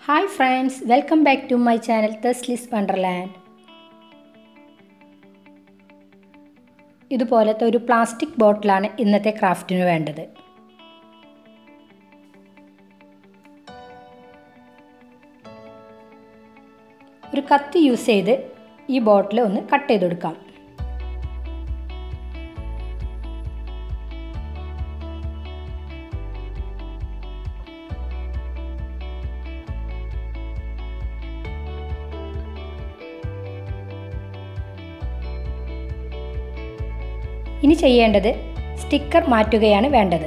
hi friends welcome back to my channel Thasli's wonderland ഇതുപോലത്തെ ഒരു plastic ബോട്ടിലാണ് ഇന്നത്തെ ക്രാഫ്റ്റിന് വേണ്ടത് ഒരു കത്തി യൂസ് ചെയ്ത് ഈ ബോട്ടിൽ ഒന്ന് കട്ട് ചെയ്തെടുക്കാം ഇനി ചെയ്യേണ്ടത് സ്റ്റിക്കർ മാറ്റുകയാണ് വേണ്ടത്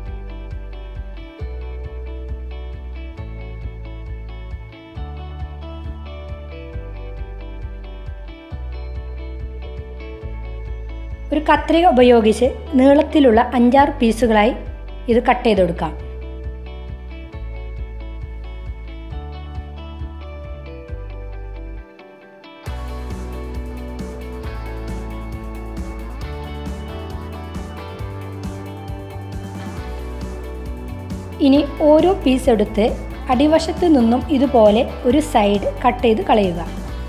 ഒരു കത്രിക ഉപയോഗിച്ച് നീളത്തിലുള്ള അഞ്ചാറ് പീസുകളായി ഇത് കട്ട് ചെയ്തെടുക്കാം ഇനി ഓരോ പീസ് എടുത്ത് അടിവശത്ത് നിന്നും ഇതുപോലെ ഒരു സൈഡ് കട്ട് ചെയ്ത് കളയുക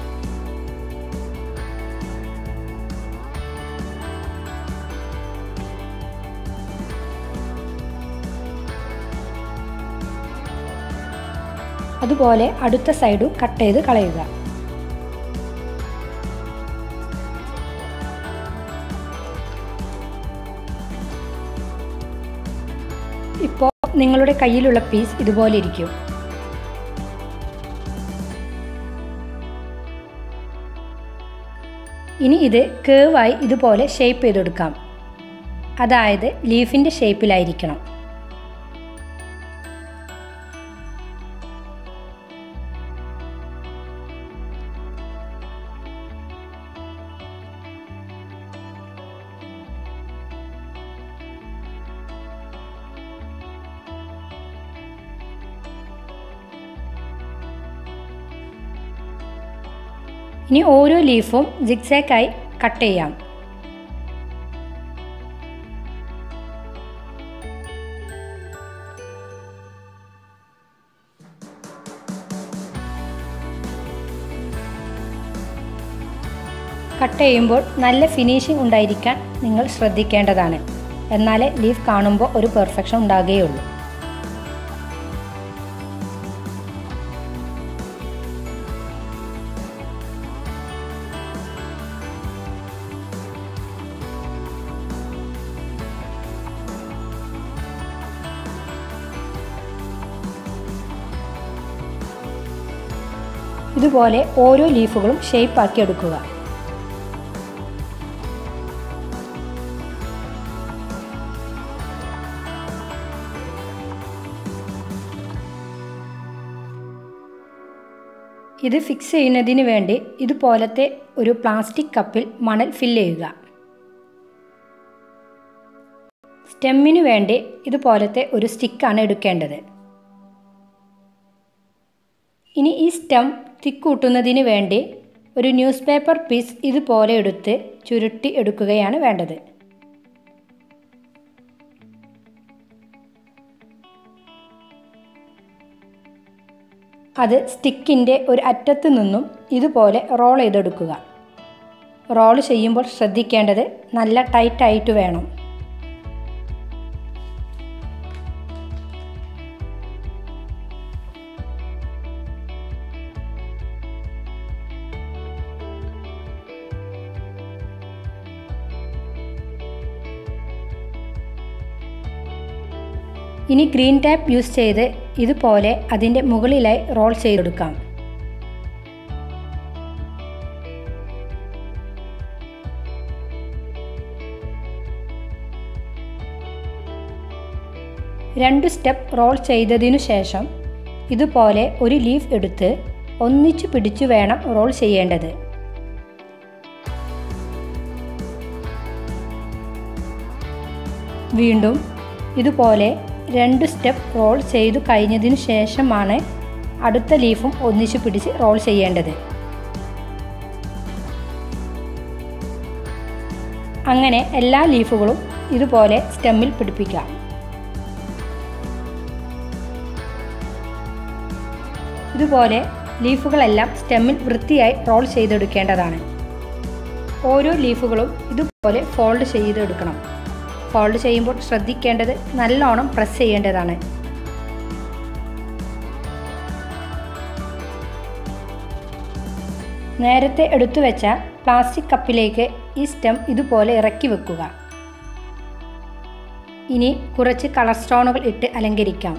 അതുപോലെ അടുത്ത സൈഡും കട്ട് ചെയ്ത് കളയുക ഇപ്പോൾ നിങ്ങളുടെ കയ്യിലുള്ള പീസ് ഇതുപോലെ ഇരിക്കും ഇനി ഇത് കേവായി ഇതുപോലെ ഷേപ്പ് ചെയ്തെടുക്കാം അതായത് ലീഫിൻ്റെ ഷേപ്പിലായിരിക്കണം ഇനി ഓരോ ലീഫും ജിഗ്സാക്കായി കട്ട് ചെയ്യാം കട്ട് ചെയ്യുമ്പോൾ നല്ല ഫിനിഷിംഗ് ഉണ്ടായിരിക്കാൻ നിങ്ങൾ ശ്രദ്ധിക്കേണ്ടതാണ് എന്നാലേ ലീഫ് കാണുമ്പോൾ ഒരു പെർഫെക്ഷൻ ഉണ്ടാകുകയുള്ളൂ ഇതുപോലെ ഓരോ ലീഫുകളും ഷേപ്പ് ആക്കി എടുക്കുക ഇത് ഫിക്സ് ചെയ്യുന്നതിന് വേണ്ടി ഇതുപോലത്തെ ഒരു പ്ലാസ്റ്റിക് കപ്പിൽ മണൽ ഫില്ല് ചെയ്യുക സ്റ്റെമ്മിന് വേണ്ടി ഇതുപോലത്തെ ഒരു സ്റ്റിക്കാണ് എടുക്കേണ്ടത് ഇനി ഈ സ്റ്റം തിക്കൂട്ടുന്നതിന് വേണ്ടി ഒരു ന്യൂസ് പേപ്പർ പീസ് ഇതുപോലെ എടുത്ത് ചുരുട്ടി എടുക്കുകയാണ് വേണ്ടത് അത് സ്റ്റിക്കിൻ്റെ ഒരു അറ്റത്ത് നിന്നും ഇതുപോലെ റോൾ ചെയ്തെടുക്കുക റോൾ ചെയ്യുമ്പോൾ ശ്രദ്ധിക്കേണ്ടത് നല്ല ടൈറ്റായിട്ട് വേണം ഇനി ഗ്രീൻ ടാപ്പ് യൂസ് ചെയ്ത് ഇതുപോലെ അതിൻ്റെ മുകളിലായി റോൾ ചെയ്തെടുക്കാം രണ്ട് സ്റ്റെപ്പ് റോൾ ചെയ്തതിനു ശേഷം ഇതുപോലെ ഒരു ലീഫ് എടുത്ത് ഒന്നിച്ചു പിടിച്ചു വേണം റോൾ ചെയ്യേണ്ടത് വീണ്ടും ഇതുപോലെ രണ്ട് സ്റ്റെപ്പ് റോൾ ചെയ്തു കഴിഞ്ഞതിനു ശേഷമാണ് അടുത്ത ലീഫും ഒന്നിച്ചു പിടിച്ച് റോൾ ചെയ്യേണ്ടത് അങ്ങനെ എല്ലാ ലീഫുകളും ഇതുപോലെ സ്റ്റെമ്മിൽ പിടിപ്പിക്കാം ഇതുപോലെ ലീഫുകളെല്ലാം സ്റ്റെമ്മിൽ വൃത്തിയായി റോൾ ചെയ്തെടുക്കേണ്ടതാണ് ഓരോ ലീഫുകളും ഇതുപോലെ ഫോൾഡ് ചെയ്തെടുക്കണം ഫോൾഡ് ചെയ്യുമ്പോൾ ശ്രദ്ധിക്കേണ്ടത് നല്ലോണം പ്രസ് ചെയ്യേണ്ടതാണ് നേരത്തെ എടുത്തു വെച്ച പ്ലാസ്റ്റിക് കപ്പിലേക്ക് ഈ സ്റ്റെം ഇതുപോലെ ഇറക്കി വെക്കുക ഇനി കുറച്ച് കളർ സ്റ്റോണുകൾ ഇട്ട് അലങ്കരിക്കാം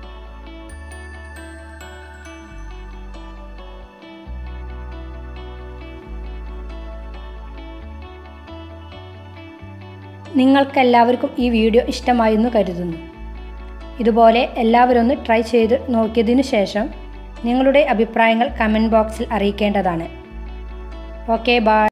നിങ്ങൾക്കെല്ലാവർക്കും ഈ വീഡിയോ ഇഷ്ടമായെന്ന് കരുതുന്നു ഇതുപോലെ എല്ലാവരും ഒന്ന് ട്രൈ ചെയ്ത് നോക്കിയതിനു ശേഷം നിങ്ങളുടെ അഭിപ്രായങ്ങൾ കമൻറ്റ് ബോക്സിൽ അറിയിക്കേണ്ടതാണ് ഓക്കെ ബായ്